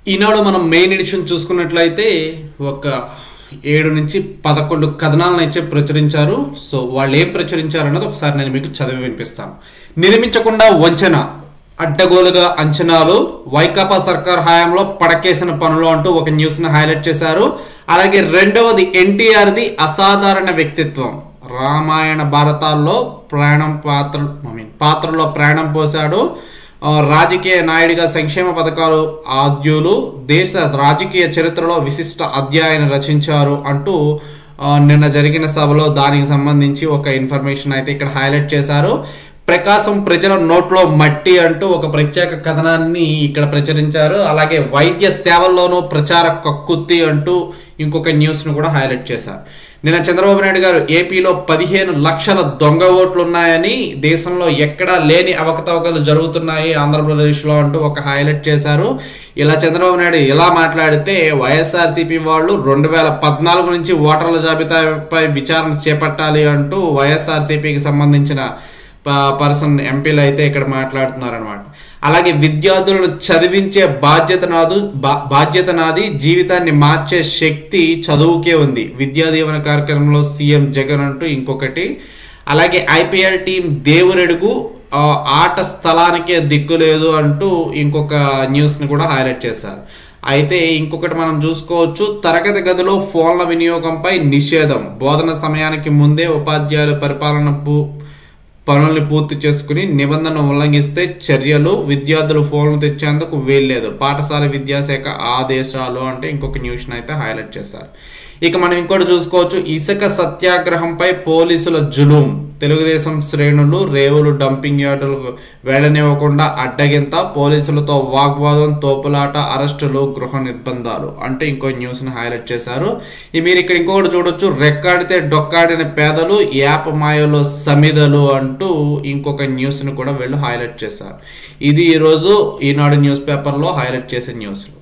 ఈనాడు మనం main edition చూసుకున్నట్లయితే ఒక ఏడు నుంచి పదకొండు కథనాలను అయితే ప్రచురించారు సో వాళ్ళు ఏం ప్రచురించారు అన్నది ఒకసారి నేను మీకు చదివి వినిపిస్తాను నిర్మించకుండా వంచన అడ్డగోలుగా అంచనాలు వైకాపా సర్కార్ హయాంలో పడకేసిన పనులు అంటూ ఒక న్యూస్ని హైలైట్ చేశారు అలాగే రెండవది ఎన్టీఆర్ది అసాధారణ వ్యక్తిత్వం రామాయణ భారతాల్లో ప్రాణం పాత్ర ఐ మీన్ పాత్రలో ప్రాణం పోశాడు ఆ, రాజకీయ నాయుడిగా సంక్షేమ పథకాలు ఆద్యులు దేశ రాజకీయ చరిత్రలో విశిష్ట అధ్యాయాన్ని రచించారు అంటూ ఆ, నిన్న జరిగిన సభలో దానికి సంబంధించి ఒక ఇన్ఫర్మేషన్ అయితే ఇక్కడ హైలైట్ చేశారు ప్రకాశం ప్రజల నోట్లో మట్టి అంటూ ఒక ప్రత్యేక కథనాన్ని ఇక్కడ ప్రచురించారు అలాగే వైద్య సేవల్లోనూ ప్రచార కక్కుత్తి అంటూ ఇంకొక న్యూస్ను కూడా హైలైట్ చేశారు నిన్న చంద్రబాబు నాయుడు గారు ఏపీలో పదిహేను లక్షల దొంగ ఓట్లు ఉన్నాయని దేశంలో ఎక్కడా లేని అవకతవకలు జరుగుతున్నాయి ఆంధ్రప్రదేశ్లో అంటూ ఒక హైలైట్ చేశారు ఇలా చంద్రబాబు నాయుడు ఇలా మాట్లాడితే వైఎస్ఆర్సీపీ వాళ్ళు రెండు వేల పద్నాలుగు నుంచి ఓటర్ల జాబితాపై విచారణ చేపట్టాలి అంటూ వైఎస్ఆర్సీపీకి సంబంధించిన ప- పర్సన్ ఎంపీలు అయితే ఇక్కడ మాట్లాడుతున్నారు అనమాట అలాగే విద్యార్థులను చదివించే బాధ్యత నాదు బా- బాధ్యత నాది జీవితాన్ని మార్చే శక్తి చదువుకే ఉంది విద్యా దీవెన కార్యక్రమంలో సీఎం జగన్ అంటూ ఇంకొకటి అలాగే ఐపీఎల్ టీం దేవురెడుగు ఆ, ఆట స్థలానికే దిక్కు లేదు అంటూ ఇంకొక న్యూస్ని కూడా హైలైట్ చేశారు అయితే ఇంకొకటి మనం చూసుకోవచ్చు తరగతి గదిలో ఫోన్ల వినియోగంపై నిషేధం బోధన సమయానికి ముందే ఉపాధ్యాయుల పరిపాలన పూ- పనుల్ని పూర్తి చేసుకుని నిబంధన ఉల్లంఘిస్తే చర్యలు విద్యార్థులు ఫోన్లు తెచ్చేందుకు వీల్లేదు పాఠశాల విద్యాశాఖ ఆదేశాలు అంటే ఇంకొక న్యూస్ని అయితే హైలైట్ చేశారు ఇక మనం ఇంకోటి చూసుకోవచ్చు ఇసుక సత్యాగ్రహంపై పోలీసుల జులుం తెలుగుదేశం శ్రేణులు రేవులు డంపింగ్ యార్డులకు వెళ్ళనివ్వకుండా అడ్డగింత పోలీసులతో వాగ్వాదం తోపులాట అరెస్టులు గృహ నిర్బంధాలు అంటే ఇంకో న్యూస్ని హైలైట్ చేశారు ఈ మీరు ఇక్కడ ఇంకొకటి చూడొచ్చు రెక్కాడితే డొక్కాడిన పేదలు యాప్ మాయలో సమిదలు అంటూ ఇంకొక న్యూస్ని కూడా వీళ్ళు హైలైట్ చేశారు ఇది ఈరోజు ఈనాడు న్యూస్ పేపర్లో హైలైట్ చేసే న్యూస్లు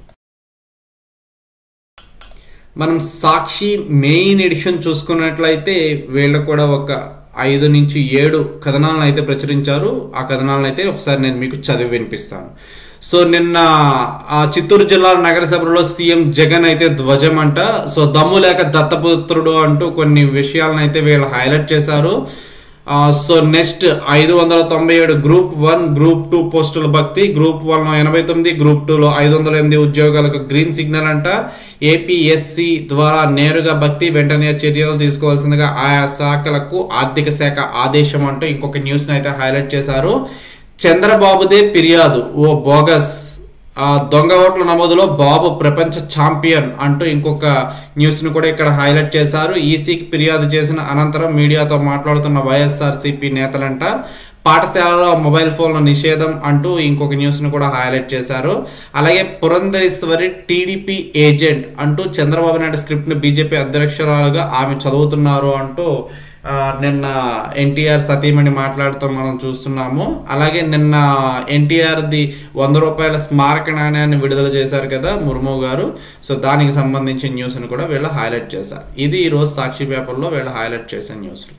మనం సాక్షి మెయిన్ ఎడిషన్ చూసుకున్నట్లయితే వీళ్ళు కూడా ఒక ఐదు నుంచి ఏడు కథనాలను అయితే ప్రచురించారు ఆ కథనాలను అయితే ఒకసారి నేను మీకు చదివి వినిపిస్తాను సో నిన్న ఆ చిత్తూరు జిల్లా నగరసభలో సీఎం జగన్ అయితే ధ్వజం అంట సో దమ్ము లేక దత్తపుత్రుడు అంటూ కొన్ని విషయాలను అయితే వీళ్ళు హైలైట్ చేశారు ఆ, సో నెక్స్ట్ ఐదు వందల తొంభై ఏడు గ్రూప్ వన్ గ్రూప్ టూ పోస్టుల భక్తి గ్రూప్ వన్ ఎనభై తొమ్మిది గ్రూప్ టూలో ఐదు వందల ఎనిమిది ఉద్యోగాలకు గ్రీన్ సిగ్నల్ అంట ఏపీఎస్సి ద్వారా నేరుగా భక్తి వెంటనే చర్యలు తీసుకోవాల్సిందిగా ఆయా శాఖలకు ఆర్థిక శాఖ ఆదేశం అంటూ ఇంకొక న్యూస్ని అయితే హైలైట్ చేశారు చంద్రబాబుదే ఫిర్యాదు ఓ బోగస్ ఆ దొంగ ఓట్ల నమోదులో బాబు ప్రపంచ ఛాంపియన్ అంటూ ఇంకొక న్యూస్ను కూడా ఇక్కడ హైలైట్ చేశారు ఈసీకి ఫిర్యాదు చేసిన అనంతరం మీడియాతో మాట్లాడుతున్న వైఎస్ఆర్సీపీ నేతలంట పాఠశాలలో మొబైల్ ఫోన్ల నిషేధం అంటూ ఇంకొక న్యూస్ను కూడా హైలైట్ చేశారు అలాగే పురంధేశ్వరి టీడీపీ ఏజెంట్ అంటూ చంద్రబాబు నాయుడు స్క్రిప్ట్ని బీజేపీ అధ్యక్షురాలుగా ఆమె చదువుతున్నారు అంటూ ఆ, నిన్న ఎన్టీఆర్ సతీమణి మాట్లాడుతూ మనం చూస్తున్నాము అలాగే నిన్న ఎన్టీఆర్ది వంద రూపాయల స్మారక నాణ్యాన్ని విడుదల చేశారు కదా ముర్ము గారు సో దానికి సంబంధించిన న్యూస్ని కూడా వీళ్ళు హైలైట్ చేశారు ఇది ఈరోజు సాక్షి పేపర్లో వీళ్ళు హైలైట్ చేసిన న్యూస్లు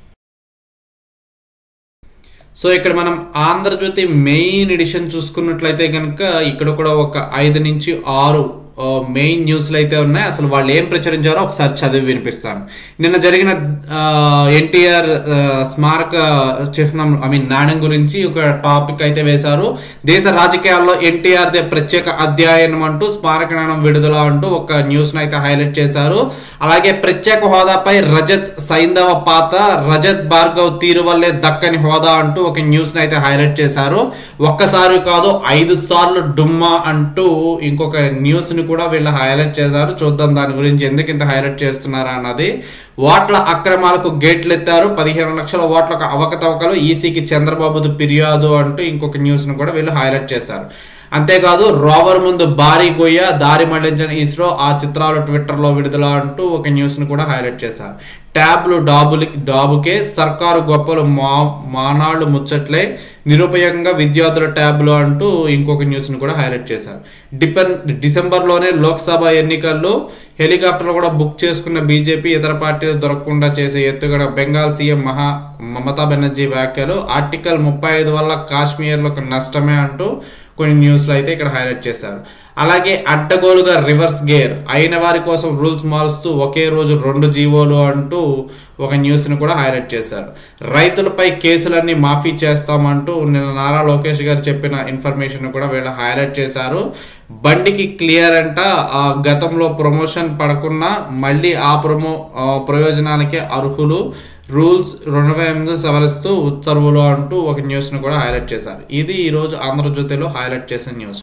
సో ఇక్కడ మనం ఆంధ్రజ్యోతి మెయిన్ ఎడిషన్ చూసుకున్నట్లయితే కనుక ఇక్కడ కూడా ఒక ఐదు నుంచి ఆరు ఆ, మెయిన్ న్యూస్లు అయితే ఉన్నాయి అసలు వాళ్ళు ఏం ప్రచురించారో ఒకసారి చదివి వినిపిస్తాను నిన్న జరిగిన ఎన్టీఆర్ స్మారక చిహ్నం ఐ మీన్ నాణ్యం గురించి ఒక టాపిక్ అయితే వేశారు దేశ రాజకీయాల్లో ఎన్టీఆర్ దే ప్రత్యేక అధ్యాయనం అంటూ స్మారక నాణ్యం విడుదల అంటూ ఒక న్యూస్ను అయితే హైలైట్ చేశారు అలాగే ప్రత్యేక హోదాపై రజత్ సైంధవ పాత రజత్ భార్గవ్ తీరు వల్లే దక్కని హోదా అంటూ ఒక న్యూస్ని అయితే హైలైట్ చేశారు ఒక్కసారి కాదు ఐదు సార్లు డుమ్మా అంటూ ఇంకొక న్యూస్ని కూడా వీళ్ళు హైలైట్ చేశారు చూద్దాం దాని గురించి ఎందుకు ఇంత హైలైట్ చేస్తున్నారా అన్నది ఓట్ల అక్రమాలకు గేట్లు ఎత్తారు పదిహేను లక్షల ఓట్లకు అవకతవకలు ఈసీకి చంద్రబాబుది ఫిర్యాదు అంటూ ఇంకొక న్యూస్ను కూడా వీళ్ళు హైలైట్ చేశారు అంతేకాదు రోవర్ ముందు భారీ గొయ్య దారి మళ్లించిన ఇస్రో ఆ చిత్రాలు ట్విట్టర్లో విడుదల అంటూ ఒక న్యూస్ను కూడా హైలైట్ చేశారు ట్యాబ్లు డాబులు డాబుకే సర్కారు గొప్పలు మా మానాళ్ళు ముచ్చట్లే నిరుపయోగంగా విద్యార్థుల ట్యాబ్లు అంటూ ఇంకొక న్యూస్ను కూడా హైలైట్ చేశారు డిపెన్ డిసెంబర్లోనే లోక్సభ ఎన్నికల్లో హెలికాప్టర్లు కూడా బుక్ చేసుకున్న బీజేపీ ఇతర పార్టీలు దొరకకుండా చేసే ఎత్తుగడ బెంగాల్ సీఎం మహా మమతా బెనర్జీ వ్యాఖ్యలు ఆర్టికల్ ముప్పై ఐదు వల్ల కాశ్మీర్లకు నష్టమే అంటూ కొన్ని న్యూస్లు అయితే ఇక్కడ హైలైట్ చేశారు అలాగే అడ్డగోలుగా రివర్స్ గేర్ అయిన వారి కోసం రూల్స్ మారుస్తూ ఒకే రోజు రెండు జీవోలు అంటూ ఒక న్యూస్ని కూడా హైలైట్ చేశారు రైతులపై కేసులన్నీ మాఫీ చేస్తామంటూ నిన్న నారా లోకేష్ గారు చెప్పిన ఇన్ఫర్మేషన్ కూడా వీళ్ళు హైలైట్ చేశారు బండికి క్లియర్ అంట ఆ గతంలో ప్రమోషన్ పడకున్నా మళ్ళీ ఆ ప్రమో ఆ ప్రయోజనానికే అర్హులు రూల్స్ రెండు వేల ఎనిమిది సవరిస్తూ ఉత్తర్వులు అంటూ ఒక న్యూస్ను కూడా హైలైట్ చేశారు ఇది ఈరోజు ఆంధ్రజ్యోతిలో హైలైట్ చేసిన న్యూస్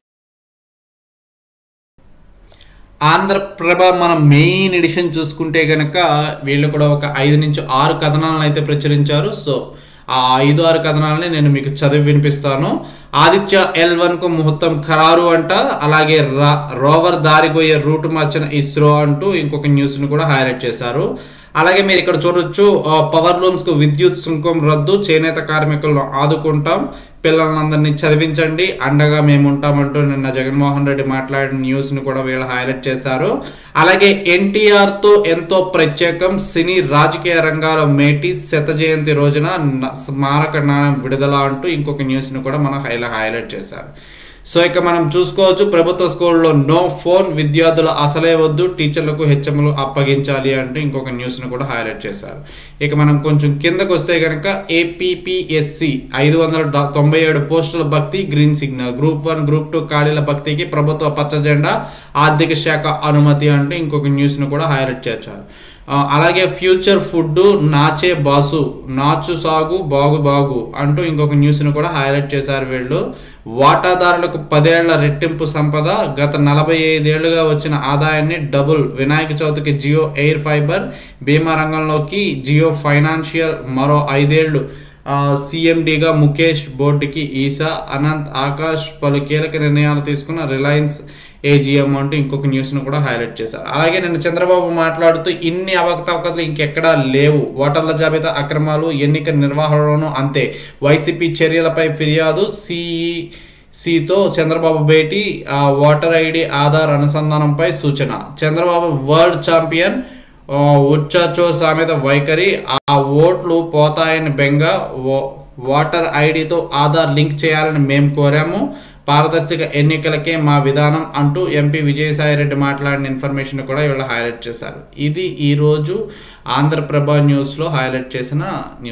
ఆంధ్రప్రభ మన మెయిన్ ఎడిషన్ చూసుకుంటే కనుక వీళ్ళు కూడా ఒక ఐదు నుంచి ఆరు కథనాలను అయితే ప్రచురించారు సో ఆ ఐదు ఆరు కథనాలని నేను మీకు చదివి వినిపిస్తాను ఆదిత్య ఎల్ వన్ కు ముహూర్తం ఖరారు అంట అలాగే రా రోవర్ దారిపోయే రూట్ మార్చిన ఇస్రో అంటూ ఇంకొక న్యూస్ ను కూడా హైలైట్ చేశారు అలాగే మీరు ఇక్కడ చూడొచ్చు ఆ, పవర్ లూమ్స్ కు విద్యుత్ సుంకం రద్దు చేనేత కార్మికులను ఆదుకుంటాం పిల్లలందరినీ చదివించండి అండగా మేము ఉంటామంటూ నిన్న జగన్మోహన్ రెడ్డి మాట్లాడిన న్యూస్ ని కూడా వీళ్ళు హైలైట్ చేశారు అలాగే ఎన్టీఆర్ తో ఎంతో ప్రత్యేకం సినీ రాజకీయ రంగాల మేటి శత జయంతి రోజున న- స్మారక నాణ్యం విడుదల అంటూ ఇంకొక న్యూస్ ని కూడా మనం హైలా హైలైట్ చేశారు సో ఇక మనం చూసుకోవచ్చు ప్రభుత్వ స్కూల్లో నో ఫోన్ విద్యార్థులు అసలే వద్దు టీచర్లకు హెచ్చములు అప్పగించాలి అంటూ ఇంకొక న్యూస్ను కూడా హైలైట్ చేశారు ఇక మనం కొంచెం కిందకు వస్తే కనుక ఏపీపీఎస్సి ఐదు వందల డ- తొంభై ఏడు పోస్టుల భక్తి green signal group one group two ఖాళీల భక్తికి ప్రభుత్వ పచ్చ జెండా ఆర్థిక శాఖ అనుమతి అంటూ ఇంకొక న్యూస్ను కూడా హైలైట్ చేశారు ఆ, అలాగే ఫ్యూచర్ ఫుడ్ నాచే బాసు నాచు సాగు బాగు బాగు అంటూ ఇంకొక న్యూస్ను కూడా హైలైట్ చేశారు వీళ్ళు వాటాదారులకు పదేళ్ల రెట్టింపు సంపద గత నలభై ఐదేళ్లుగా వచ్చిన ఆదాయాన్ని డబుల్ వినాయక చవితికి జియో ఎయిర్ ఫైబర్ బీమా రంగంలోకి జియో ఫైనాన్షియల్ మరో ఐదేళ్లు ఆ, సీఎండీగా ముఖేష్ బోర్డుకి ఈసా అనంత్ ఆకాష్ పలు కీలక నిర్ణయాలు తీసుకున్న రిలయన్స్ ఏజిఎం అంటూ ఇంకొక న్యూస్ను కూడా హైలైట్ చేశారు అలాగే నిన్న చంద్రబాబు మాట్లాడుతూ ఇన్ని అవకతవకలు ఇంకెక్కడా లేవు ఓటర్ల జాబితా అక్రమాలు ఎన్నిక నిర్వహణలోనూ అంతే వైసీపీ చర్యలపై ఫిర్యాదు సిఈ సితో చంద్రబాబు భేటీ ఆ ఓటర్ ఐడి ఆధార్ అనుసంధానంపై సూచన చంద్రబాబు వరల్డ్ ఛాంపియన్ ఆ, ఉచ్చాచో సామెత వైఖరి ఆ ఓట్లు పోతాయని బెంగ ఓ- ఓటర్ ఐడితో ఆధార్ లింక్ చేయాలని మేము కోరాము పారదర్శక ఎన్నికలకే మా విధానం అంటూ ఎంపీ విజయసాయిరెడ్డి మాట్లాడిన ఇన్ఫర్మేషన్ కూడా ఇవాళ హైలైట్ చేశారు ఇది ఈరోజు ఆంధ్రప్రభ న్యూస్లో హైలైట్ చేసిన న్యూస్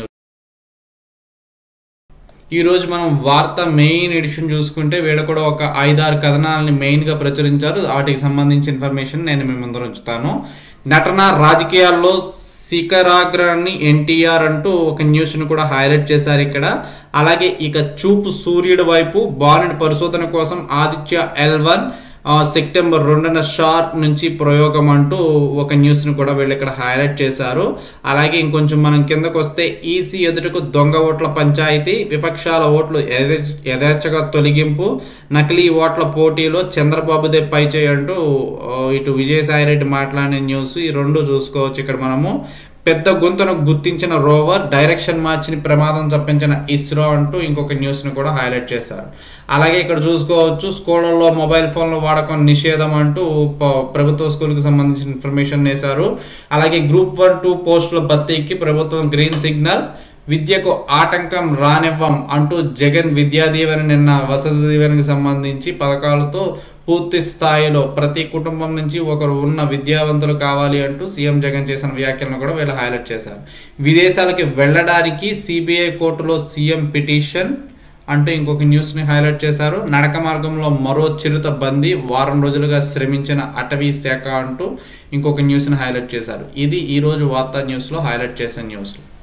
ఈ రోజు మనం వార్త మెయిన్ ఎడిషన్ చూసుకుంటే వీళ్ళు కూడా ఒక ఐదారు కథనాలని మెయిన్గా ప్రచురించారు వాటికి సంబంధించిన ఇన్ఫర్మేషన్ నేను మీ ముందర ఉంచుతాను నటన రాజకీయాల్లో శిఖరాగ్రాన్ని ఎన్టీఆర్ అంటూ ఒక న్యూస్ను కూడా హైలైట్ చేశారు ఇక్కడ అలాగే ఇక చూపు సూర్యుడి వైపు బాలుడి పరిశోధన కోసం ఆదిత్య ఎల్ వన్ సెప్టెంబర్ రెండున షార్ నుంచి ప్రయోగం అంటూ ఒక న్యూస్ను కూడా వీళ్ళు ఇక్కడ హైలైట్ చేశారు అలాగే ఇంకొంచెం మనం కిందకు వస్తే ఈసీ ఎదుటకు దొంగ ఓట్ల పంచాయతీ విపక్షాల ఓట్లు యథేచ్- యథేచ్ఛగా తొలగింపు నకిలీ ఓట్ల పోటీలో చంద్రబాబుదే పైచేయి అంటూ ఆ, ఇటు విజయసాయిరెడ్డి మాట్లాడిన న్యూస్ ఈ రెండు చూసుకోవచ్చు ఇక్కడ మనము పెద్ద గుంతను గుర్తించిన రోవర్ డైరెక్షన్ మార్చిని ప్రమాదం తప్పించిన ఇస్రో అంటూ ఇంకొక న్యూస్ ను కూడా హైలైట్ చేశారు అలాగే ఇక్కడ చూసుకోవచ్చు స్కూళ్ళల్లో మొబైల్ ఫోన్ల వాడకం నిషేధం అంటూ ప- ప్రభుత్వ స్కూల్కి సంబంధించిన ఇన్ఫర్మేషన్ వేశారు అలాగే గ్రూప్ వన్ టూ పోస్టుల భర్తీకి ప్రభుత్వం గ్రీన్ సిగ్నల్ విద్యకు ఆటంకం రానివ్వం అంటూ జగన్ విద్యా దీవెన నిన్న వసతి దీవెనకి సంబంధించి పథకాలతో పూర్తి స్థాయిలో ప్రతి కుటుంబం నుంచి ఒకరు ఉన్న విద్యావంతులు కావాలి అంటూ సీఎం జగన్ చేసిన వ్యాఖ్యలను కూడా వీళ్ళు హైలైట్ చేశారు విదేశాలకి వెళ్ళడానికి సిబిఐ కోర్టులో సీఎం పిటిషన్ అంటూ ఇంకొక న్యూస్ని హైలైట్ చేశారు నడక మార్గంలో మరో చిరుత బందీ వారం రోజులుగా శ్రమించిన అటవీ శాఖ అంటూ ఇంకొక న్యూస్ని హైలైట్ చేశారు ఇది ఈరోజు వార్తా న్యూస్లో హైలైట్ చేసిన న్యూస్లు